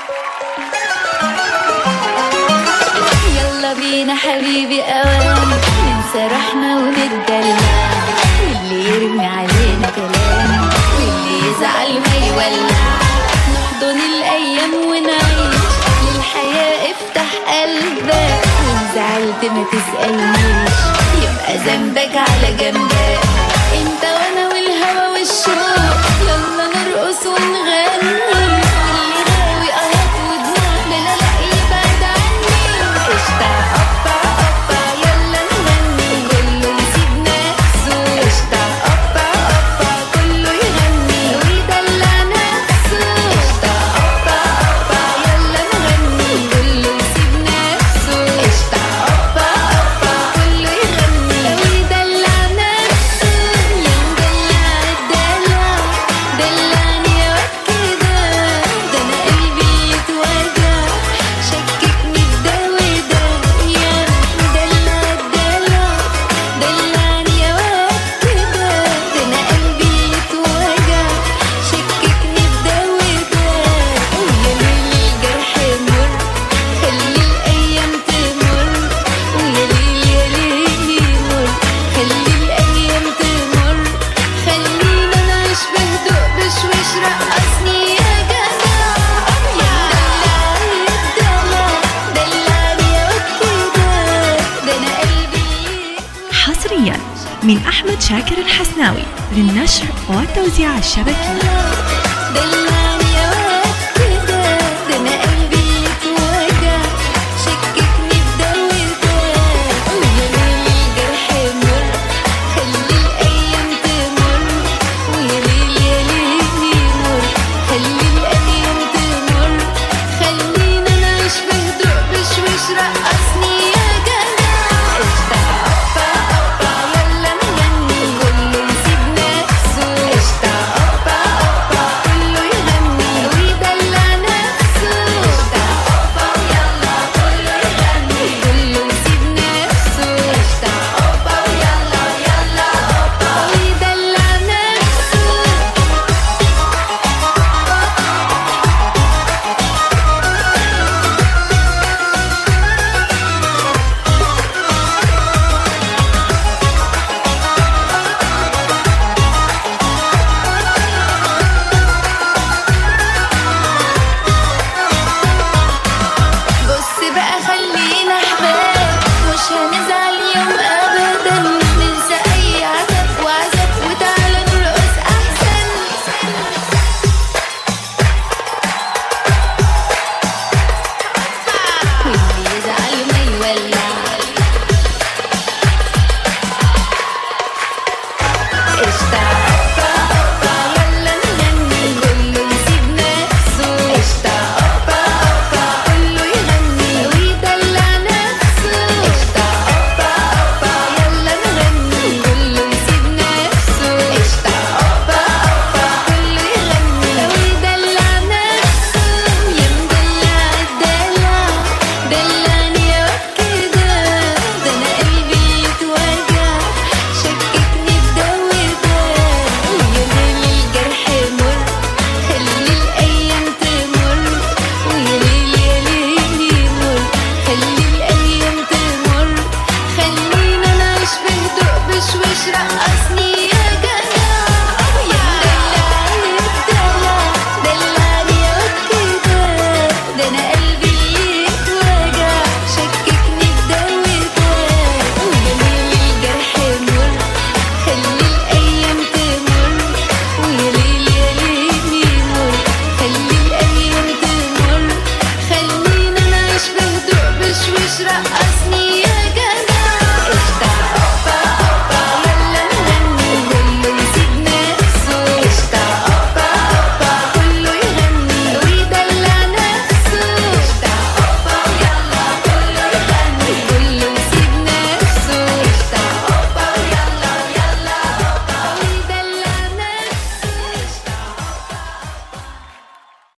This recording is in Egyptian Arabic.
يلا بينا حبيبي اوام ننسى روحنا ونتدلع واللي يرمي علينا كلام واللي يزعل ما يولع نحضن الايام ونعيش للحياة افتح قلبك وان زعلت ما تسألنيش يبقى ذنبك على جنبك انت وانا والهوى والشوق يلا نرقص ونغني واللي غاوي قهط ودموع لا لا لا يبعد عني قشطة قطة قطة يلا نغني كله يسيب نفسه قشطة قطة قطة كله يغني ويدلع نفسه قشطة قطة قطة يلا نغني كله يسيب نفسه قشطة قطة قطة كله يغني ويدلع نفسه يا مدلع الدلع دلعني يا واد كده ده انا قلبي يتوجع شككني بده وده يا مدلع الدلع دلعني يا واد كده ده انا قلبي يتوجع شككني بده وده ويا ليل الجرح مر خلي الايام تمر ويا ليل يا ليل يمر خلي الايام تمر خلينا نعيش بهدوء بشويش رقصني يا جدع يا مدلع الدلع دلعني يا واد كده ده انا قلبي حصريا من أحمد شاكر الحسناوي للنشر والتوزيع الشبكي دلعني